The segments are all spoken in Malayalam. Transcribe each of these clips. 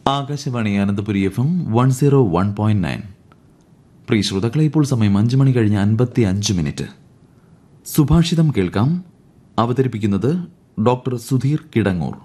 Akashvani Ananthapuri F M one zero one point nine പ്രിയ ശ്രോതാക്കളെ ഇപ്പോൾ സമയം അഞ്ച് മണി കഴിഞ്ഞ് അൻപത്തി അഞ്ച് മിനിറ്റ് സുഭാഷിതം കേൾക്കാം അവതരിപ്പിക്കുന്നത് ഡോക്ടർ സുധീർ കിടങ്ങൂർ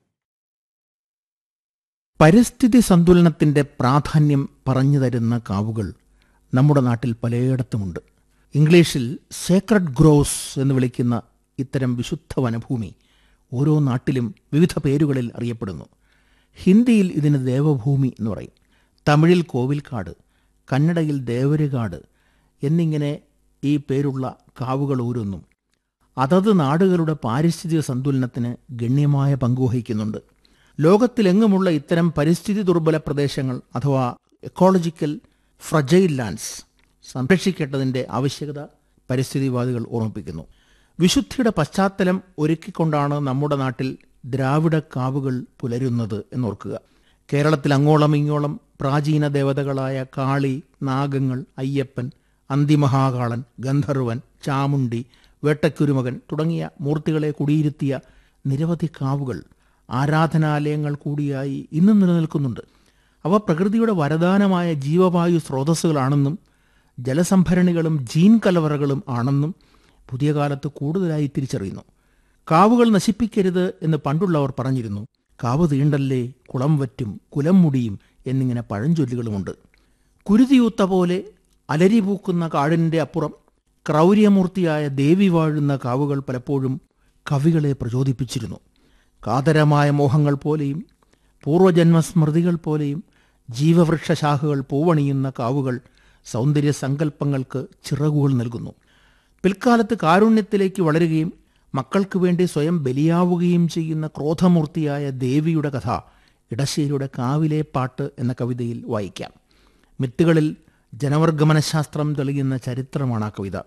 പരിസ്ഥിതി സന്തുലനത്തിന്റെ പ്രാധാന്യം പറഞ്ഞു തരുന്ന കാവുകൾ നമ്മുടെ നാട്ടിൽ പലയിടത്തുമുണ്ട് ഇംഗ്ലീഷിൽ സേക്രഡ് ഗ്രോസ് എന്ന് വിളിക്കുന്ന ഇത്തരം വിശുദ്ധ വനഭൂമി ഓരോ നാട്ടിലും വിവിധ പേരുകളിൽ അറിയപ്പെടുന്നു ഹിന്ദിയിൽ ഇതിന് ദേവഭൂമി എന്ന് പറയും തമിഴിൽ കോവിൽക്കാട് കന്നഡയിൽ ദേവരുകാട് എന്നിങ്ങനെ ഈ പേരുള്ള കാവുകൾ ഓരോന്നും അതത് നാടുകളുടെ പാരിസ്ഥിതിക സന്തുലനത്തിന് ഗണ്യമായ പങ്കുവഹിക്കുന്നുണ്ട് ലോകത്തിലെങ്ങുമുള്ള ഇത്തരം പരിസ്ഥിതി ദുർബല പ്രദേശങ്ങൾ അഥവാ എക്കോളജിക്കൽ ഫ്രജൈൽ ലാൻഡ്സ് സംരക്ഷിക്കേണ്ടതിൻ്റെ ആവശ്യകത പരിസ്ഥിതിവാദികൾ ഓർമ്മിപ്പിക്കുന്നു വിശുദ്ധിയുടെ പശ്ചാത്തലം ഒരുക്കിക്കൊണ്ടാണ് നമ്മുടെ നാട്ടിൽ ദ്രാവിഡ കാവുകൾ പുലരുന്നത് എന്നോർക്കുക കേരളത്തിൽ അങ്ങോളം ഇങ്ങോളം പ്രാചീന ദേവതകളായ കാളി നാഗങ്ങൾ അയ്യപ്പൻ അന്തിമഹാകാളൻ ഗന്ധർവൻ ചാമുണ്ടി വേട്ടക്കുരുമകൻ തുടങ്ങിയ മൂർത്തികളെ കുടിയിരുത്തിയ നിരവധി കാവുകൾ ആരാധനാലയങ്ങൾ കൂടിയായി ഇന്നും നിലനിൽക്കുന്നുണ്ട് അവ പ്രകൃതിയുടെ വരദാനമായ ജീവവായു സ്രോതസ്സുകളാണെന്നും ജലസംഭരണികളും ജീൻ കലവറകളും ആണെന്നും പുതിയ കാലത്ത് കൂടുതലായി തിരിച്ചറിയുന്നു കാവുകൾ നശിപ്പിക്കരുത് എന്ന് പണ്ടുള്ളവർ പറഞ്ഞിരുന്നു കാവ് തീണ്ടല്ലേ കുളം വറ്റും കുലം മുടിയും എന്നിങ്ങനെ പഴഞ്ചൊല്ലുകളുമുണ്ട് കുരുതിയൂത്ത പോലെ അലരി പൂക്കുന്ന കാടിൻ്റെ അപ്പുറം ക്രൗര്യമൂർത്തിയായ ദേവി വാഴുന്ന കാവുകൾ പലപ്പോഴും കവികളെ പ്രചോദിപ്പിച്ചിരുന്നു കാതരമായ മോഹങ്ങൾ പോലെയും പൂർവജന്മസ്മൃതികൾ പോലെയും ജീവവൃക്ഷശാഖകൾ പൂവണിയുന്ന കാവുകൾ സൗന്ദര്യ സങ്കല്പങ്ങൾക്ക് ചിറകുകൾ നൽകുന്നു പിൽക്കാലത്ത് കാരുണ്യത്തിലേക്ക് വളരുകയും മക്കൾക്ക് വേണ്ടി സ്വയം ബലിയാവുകയും ചെയ്യുന്ന ക്രോധമൂർത്തിയായ ദേവിയുടെ കഥ ഇടശ്ശേരിയുടെ കാവിലെ പാട്ട് എന്ന കവിതയിൽ വായിക്കാം മിത്തുകളിൽ ജനവർഗമനശാസ്ത്രം തെളിയുന്ന ചരിത്രമാണ് ആ കവിത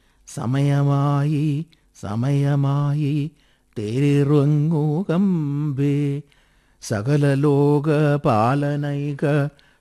സമയമായി സമയമായി തേരുങ്ങൂകമ്പേ സകല ലോക പാലനൈക